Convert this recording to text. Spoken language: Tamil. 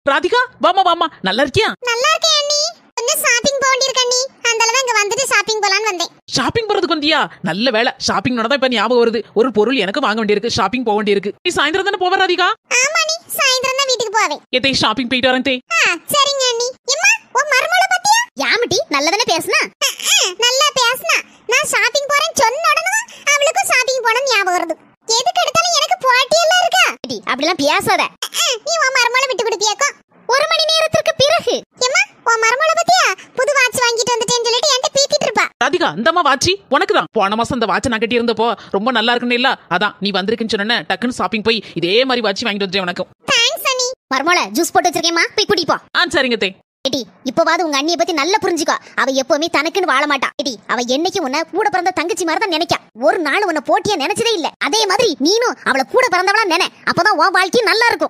ராதிகா வாமா வாமா நல்லா இருக்கியா நல்லா இருக்கேன் அண்ணி கொஞ்சம் ஷாப்பிங் போக வேண்டியிருக்கு அண்ணி அந்த அளவு இங்க வந்துட்டு ஷாப்பிங் போலான்னு வந்தேன் ஷாப்பிங் போறதுக்கு வந்தியா நல்ல வேலை ஷாப்பிங் தான் இப்ப ஞாபகம் வருது ஒரு பொருள் எனக்கு வாங்க வேண்டியிருக்கு ஷாப்பிங் போக வேண்டியிருக்கு நீ சாயந்தரம் தானே போவ ராதிகா ஆமா நீ சாயந்தரம் தான் வீட்டுக்கு போவேன் எதை ஷாப்பிங் போயிட்டு வரேன் தே ஆ சரிங்க அண்ணி எம்மா உன் மருமகளை பத்தியா யாமட்டி நல்லதானே பேசுனா நல்லா பேசுனா நான் ஷாப்பிங் போறேன்னு சொன்ன உடனே தான் அவளுக்கும் ஷாப்பிங் போன ஞாபகம் வருது எதுக்கு எடுத்தாலும் எனக்கு போட்டி எல்லாம் இருக்கா அப்படிலாம் பேசாத நீ உன் மருமகளை விட்டு கொடுப்பியாக்கோ ஒரு மணி நேரத்திற்கு பிறகு எம்மா உன் மருமகளை பத்தியா புது வாட்ச் வாங்கிட்டு வந்துட்டேன்னு சொல்லிட்டு என்கிட்ட பீத்திட்டு இருப்பா ராதிகா இந்தம்மா வாட்சி உனக்கு தான் போன மாசம் அந்த வாட்சை நான் கட்டி இருந்தப்போ ரொம்ப நல்லா இருக்குன்னு இல்ல அதான் நீ வந்திருக்குன்னு சொன்ன டக்குன்னு ஷாப்பிங் போய் இதே மாதிரி வாட்சி வாங்கிட்டு வந்துட்டேன் உனக்கு தேங்க்ஸ் அண்ணி மருமகளை ஜூஸ் போட்டு வச்சிருக்கேம்மா போய் குடிப்போ ஆ சரிங்க தே ஏடி இப்போவாது உங்க அண்ணிய பத்தி நல்லா புரிஞ்சுக்கோ அவ எப்பவுமே தனக்குன்னு வாழ மாட்டா ஏடி அவ என்னைக்கு உன்னை கூட பிறந்த தங்கச்சி மாதிரி தான் நினைக்கா ஒரு நாள் உன்னை போட்டியா நினைச்சதே இல்ல அதே மாதிரி நீனும் அவளை கூட பிறந்தவளா நினை அப்பதான் உன் வாழ்க்கை நல்லா இருக்கும்